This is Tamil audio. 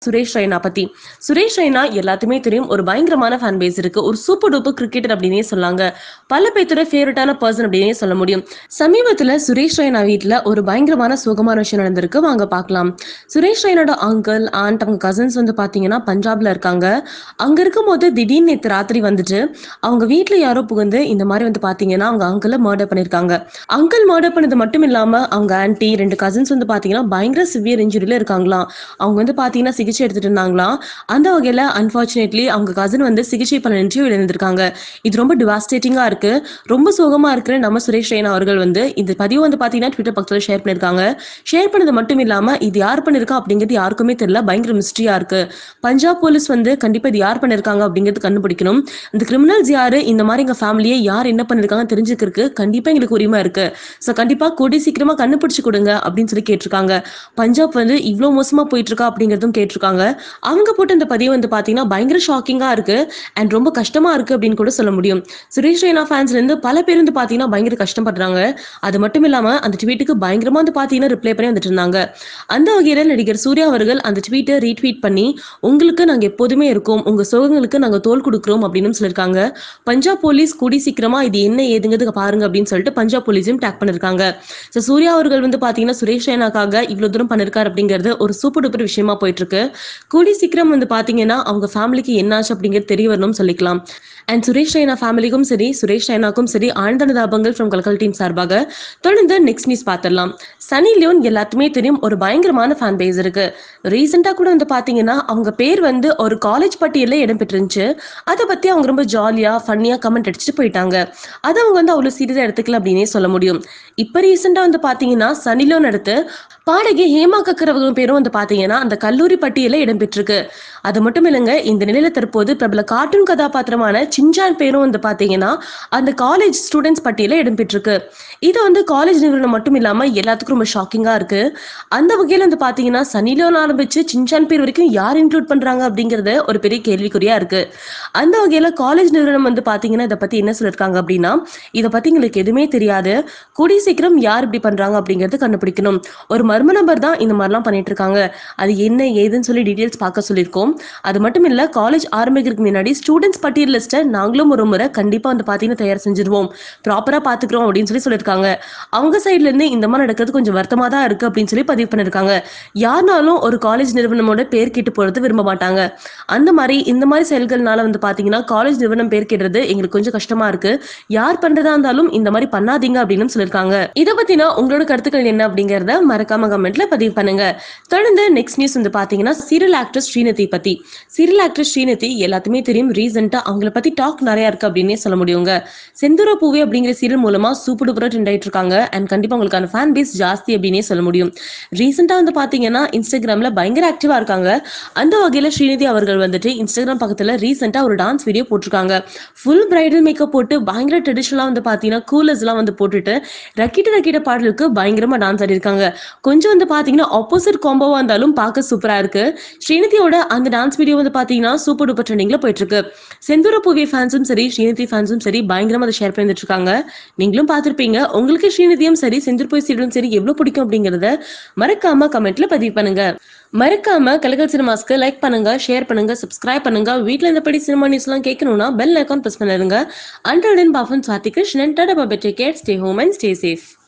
சுரேஷ் ரெய்னா பத்தி சுரேஷ் ரெய்னா எல்லாத்துமே தெரியும் ஒரு பயங்கரமான ஃபேன் பேஸ் இருக்கு ஒரு சூப்பர் டூப்பர் கிரிக்கெட்டர் அப்படின்னே சொல்லாங்க பல பேர்த்தோட ஃபேவரட்டான பர்சன் அப்படின்னே சொல்ல முடியும் சமீபத்துல சுரேஷ் ரெய்னா வீட்ல ஒரு பயங்கரமான சோகமான விஷயம் நடந்திருக்கு வாங்க பார்க்கலாம் சுரேஷ் ரெய்னோட அங்கிள் ஆண்ட் அவங்க கசின்ஸ் வந்து பாத்தீங்கன்னா பஞ்சாப்ல இருக்காங்க அங்க இருக்கும்போது திடீர்னு நேற்று ராத்திரி வந்துட்டு அவங்க வீட்ல யாரோ புகுந்து இந்த மாதிரி வந்து பாத்தீங்கன்னா அவங்க அங்கிள மர்டர் பண்ணிருக்காங்க அங்கிள் மர்டர் பண்ணது மட்டும் இல்லாம அவங்க ஆன்ட்டி ரெண்டு கசின்ஸ் வந்து பாத்தீங்கன்னா பயங்கர சிவியர் இன்ஜுரியில இருக்காங்களாம் அவங்க வந்து பாத்தீங்கன்னா சிகிச்சை எடுத்துட்டு இருந்தாங்களாம் அந்த வகையில அன்பார்ச்சுனேட்லி அவங்க கசின் வந்து சிகிச்சை பலனின்றி இழந்திருக்காங்க இது ரொம்ப டிவாஸ்டேட்டிங்கா இருக்கு ரொம்ப சோகமா இருக்கு நம்ம சுரேஷ் ரெய்னா அவர்கள் வந்து இந்த பதிவு வந்து பாத்தீங்கன்னா ட்விட்டர் பக்கத்துல ஷேர் பண்ணிருக்காங்க ஷேர் பண்ணது மட்டும் இல்லாம இது யார் பண்ணிருக்கா அப்படிங்கிறது யாருக்குமே தெரியல பயங்கர மிஸ்ட்ரியா இருக்கு பஞ்சாப் போலீஸ் வந்து கண்டிப்பா இது யார் பண்ணிருக்காங்க அப்படிங்கிறது கண்டுபிடிக்கணும் இந்த கிரிமினல்ஸ் யாரு இந்த மாதிரி எங்க ஃபேமிலியை யார் என்ன பண்ணிருக்காங்க தெரிஞ்சுக்கிறதுக்கு கண்டிப்பா எங்களுக்கு உரிமை இருக்கு ஸோ கண்டிப்பா கூடி சீக்கிரமா கண்டுபிடிச்சு கொடுங்க அப்படின்னு சொல்லி கேட்டிருக்காங்க பஞ்சாப் வந்து இவ்வளோ மோசமா போயிட்டு இருக்கா அப்படிங்கிறதும் கேட்டிருக்காங்க அவங்க போட்ட இந்த பதிவு வந்து பாத்தீங்கன்னா பயங்கர ஷாக்கிங்கா இருக்கு அண்ட் ரொம்ப கஷ்டமா இருக்கு அப்படின்னு கூட சொல்ல முடியும் சுரேஷ் ரெய்னா ஃபேன்ஸ்ல இருந்து பல பேர் வந்து பாத்தீங்கன்னா பயங்கர கஷ்டப்படுறாங்க அது மட்டும் இல்லாம அந்த ட்வீட்டுக்கு பயங்கரமா வந்து பாத்தீங்கன்னா ரிப்ளை பண்ணி வந்துட்டு இருந்தாங்க அந்த வகையில நடிகர் சூர்யா அவர்கள் அந்த ட்வீட்டை ரீட்வீட் பண்ணி உங்களுக்கு நாங்க எப்போதுமே இருக்கோம் உங்க சோகங்களுக்கு நாங்க தோல் கொடுக்குறோம் அப்படின்னு சொல்லியிருக்காங்க பஞ்சாப் போலீஸ் கூடி சீக்கிரமா இது என்ன ஏதுங்கிறது பாருங்க அப்படின்னு சொல்லிட்டு பஞ்சாப் போலீஸையும் டேக் பண்ணிருக்காங்க ஸோ சூர்யா அவர்கள் வந்து பாத்தீங்கன்னா சுரேஷ் ரெய்னாக்காக இவ்வளவு தூரம் பண்ணிருக்காரு அப்படிங்கிறது ஒரு சூப்பர் டூப்பர் விஷயமா போயிட்டு இருக்கு கூடி சீக்கிரம் வந்து பாத்தீங்கன்னா அவங்க ஃபேமிலிக்கு என்னாச்சு அப்படிங்கிறது தெரிய வரணும்னு சொல்லிக்கலாம் அண்ட் சுரேஷ் ரெய்னா ஃபேமிலிக்கும் சரி சுரேஷ் ரெய்னாக்கும் சரி ஆழ்ந்த அனுதாபங்கள் ஃப்ரம் கலக்கல் டீம் சார்பாக தொடர்ந்து நெக்ஸ்ட் நியூஸ் பார்த்துடலாம் சனி லியோன் எல்லாத்துமே தெரியும் ஒரு பயங்கரமான ஃபேன் பேஸ் இருக்கு ரீசெண்டா கூட வந்து பாத்தீங்கன்னா அவங்க பேர் வந்து ஒரு காலேஜ் பட்டியலில் இடம்பெற்றிருந்துச்சு அதை பத்தி அவங்க ரொம்ப ஜாலியா ஃபன்னியா கமெண்ட் அடிச்சுட்டு போயிட்டாங்க அதை அவங்க வந்து அவ்வளவு சீரியஸா எடுத்துக்கல அப்படின்னே சொல்ல முடியும் இப்ப ரீசெண்டா வந்து பாத்தீங்கன்னா சனி லியோன் அடுத்து பாடகி ஹேமா கக்கர் அவங்க பேரும் வந்து பாத்தீங்கன்னா அந்த கல்லூரி பட்டியலில் இடம்பெற்றிருக்கு அது மட்டும் இல்லைங்க இந்த நிலையில தற்போது பிரபல கார்ட்டூன் கதாபாத்திரமான சின்சான் பேரும் வந்து பாத்தீங்கன்னா அந்த காலேஜ் ஸ்டூடெண்ட்ஸ் பட்டியலில் இடம்பெற்றிருக்கு இது வந்து காலேஜ் நிறுவனம் மட்டும் இல்லாம எல்லாத்துக்கும் ரொம்ப ஷாக்கிங்கா இருக்கு அந்த வகையில வந்து பாத்தீங்கன்னா சனிலோன் ஆரம்பிச்சு சின்சான் பேர் வரைக்கும் யார் இன்க்ளூட் பண்றாங்க அப்படிங்கறது ஒரு பெரிய கேள்விக்குறியா இருக்கு அந்த வகையில காலேஜ் நிறுவனம் வந்து பாத்தீங்கன்னா இதை பத்தி என்ன சொல்லிருக்காங்க அப்படின்னா இதை பத்தி எங்களுக்கு எதுவுமே தெரியாது கூடிய சீக்கிரம் யார் இப்படி பண்றாங்க அப்படிங்கறது கண்டுபிடிக்கணும் ஒரு மர்ம நபர் தான் இந்த மாதிரிலாம் பண்ணிட்டு இருக்காங்க அது என்ன ஏதுன்னு சொல்லி டீடைல்ஸ் பார்க்க சொல்லியிருக்கோம் அது மட்டும் இல்ல காலேஜ் ஆரம்பிக்கிறதுக்கு முன்னாடி ஸ்டூடெண்ட்ஸ் பட்டியல் லிஸ்ட்டை நாங்களும் ஒரு முறை கண்டிப்பா வந்து பாத்தீங்கன்னா தயார் செஞ்சிருவோம் ப்ராப்பரா பாத்துக்கிறோம் அப்படின்னு சொல்லி சொல்லியிருக்காங்க அவங்க சைட்ல இருந்து இந்த மாதிரி நடக்கிறது கொஞ்சம் வருத்தமா தான் இருக்கு அப்படின்னு சொல்லி பதிவு பண்ணிருக்காங்க யாருனாலும் ஒரு காலேஜ் நிறுவனமோட பேர் கேட்டு போறது விரும்ப மாட்டாங்க அந்த மாதிரி இந்த மாதிரி செயல்கள்னால வந்து பாத்தீங்கன்னா காலேஜ் நிறுவனம் பேர் கேட்டுறது எங்களுக்கு கொஞ்சம் கஷ்டமா இருக்கு யார் பண்றதா இருந்தாலும் இந்த மாதிரி பண்ணாதீங்க அப்படின்னு சொல்லியிருக்காங்க இதை பத்தினா உங்களோட கருத்துக்கள் என்ன அப்படிங்கறத மறக்காம கமெண்ட்ல பதிவு பண்ணுங்க தொடர்ந்து நெக்ஸ்ட் நியூஸ் வந்து பாத்தீங்கன்னா சீரியல் ஆக்ட்ரஸ் ஸ்ரீநிதி பத்தி சீரியல் ஆக்ட்ரஸ் ஸ்ரீநிதி எல்லாத்துமே தெரியும் ரீசெண்டா அவங்கள பத்தி டாக் நிறைய இருக்கு அப்படின்னே சொல்ல முடியுங்க செந்தூர பூவே அப்படிங்கிற சீரியல் மூலமா சூப்பர் டூப்பரா ட்ரெண்ட் ஆயிட்டு இருக்காங்க அண்ட் கண்டிப்பா உங்களுக்கான ஃபேன் பேஸ் ஜாஸ்தி அப்படின்னே சொல்ல முடியும் ரீசெண்டா வந்து பாத்தீங்கன்னா இன்ஸ்டாகிராம்ல பயங்கர ஆக்டிவா இருக்காங்க அந்த வகையில ஸ்ரீநிதி அவர்கள் வந்துட்டு இன்ஸ்டாகிராம் பக்கத்துல ரீசெண்டா ஒரு டான்ஸ் வீடியோ போட்டிருக்காங்க ஃபுல் பிரைடல் மேக்கப் போட்டு பயங்கர ட்ரெடிஷனலா வந்து பாத்தீங்கன்னா கூலர்ஸ் எல்லாம் வந்து போட்டுட்டு ரக்கிட்ட ரக்கிட்ட பாடலுக்கு பயங்கரமா டான்ஸ் ஆடி இருக்காங்க கொஞ்சம் வந்து பாத்தீங்கன்னா ஆப்போசிட் காம்போவா இருந்தாலும் பார்க்க சூப்பரா இருக்கு ஸ்ரீநிதியோட அந்த டான்ஸ் வீடியோ வந்து பாத்தீங்கன்னா சூப்பர் டூப்பர் ட்ரெண்டிங்ல போயிட்டு இருக்கு செந்தூர பூவி ஃபேன்ஸும் சரி ஸ்ரீநிதி ஃபேன்ஸும் சரி பயங்கரமா அதை ஷேர் பண்ணிட்டு இருக்காங்க நீங்களும் பார்த்திருப்பீங்க உங்களுக்கு ஸ்ரீநிதியும் சரி செந்தூர் பூவி சீரியலும் சரி எவ்வளவு பிடிக்கும் அப்படிங்கறத மறக்காம கமெண்ட்ல பதிவு பண்ணுங்க மறக்காம கலகல் சினிமாஸ்க்கு லைக் பண்ணுங்க ஷேர் பண்ணுங்க சப்ஸ்கிரைப் பண்ணுங்க வீட்ல இருந்தபடி சினிமா நியூஸ் எல்லாம் கேட்கணும்னா பெல் ஐக்கான் பிரஸ் பண்ணிருங்க அண்டர் பாஃபன் சுவாதி கிருஷ்ணன் டாடா பாபா take care stay home and stay safe